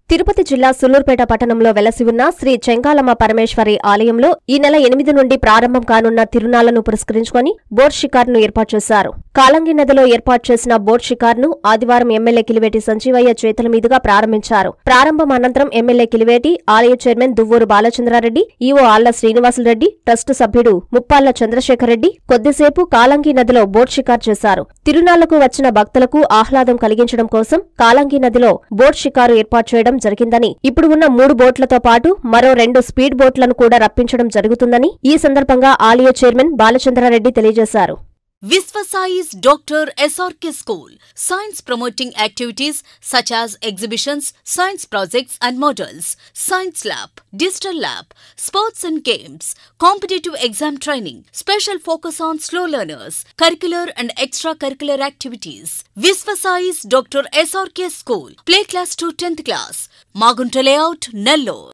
తిరుపతి జిల్లా సులూర్పేట పట్టణంలో వెలసి ఉన్న శ్రీ చెంగాలమ్మ పరమేశ్వరి ఆలయంలో ఈ నెల ఎనిమిది నుండి ప్రారంభం కానున్న తిరునాళ్లను పురస్కరించుకొని బోట్ షికార్ను ఏర్పాటు చేశారు కాలంగి నదిలో ఏర్పాటు చేసిన బోట్ షికార్ను ఆదివారం ఎమ్మెల్యే కిలివేటి సంజీవయ్య చేతుల మీదుగా ప్రారంభించారు ప్రారంభం అనంతరం ఎమ్మెల్యే కిలివేటి ఆలయ chairman Duvvuru Balachandrareddy EO Alla Srinivasulureddy trust సభ్యుడు ముప్పాళ్ల చంద్రశేఖర్ రెడ్డి కొద్దిసేపు కాలంగి నదిలో బోట్ షికార్ చేశారు తిరునాళ్లకు వచ్చిన భక్తులకు ఆహ్లాదం కలిగించడం కోసం కాలంగి నదిలో బోట్ షికారు ఏర్పాటు చేయడం జరిగిందని ఇప్పుడు ఉన్న మూడు బోట్లతో పాటు మరో రెండు స్పీడ్ బోట్లను కూడా రప్పించడం జరుగుతుందని ఈ సందర్భంగా ఆలయ చైర్మన్ బాలచంద్రారెడ్డి తెలియజేశారు Visvasai's Dr. SRK School. Science promoting activities such as exhibitions, science projects and models, science lab, digital lab, sports and games, competitive exam training, special focus on slow learners, curricular and extracurricular activities. Visvasai's Dr. SRK School. Play class to 10th class. Magunta layout, Nellore.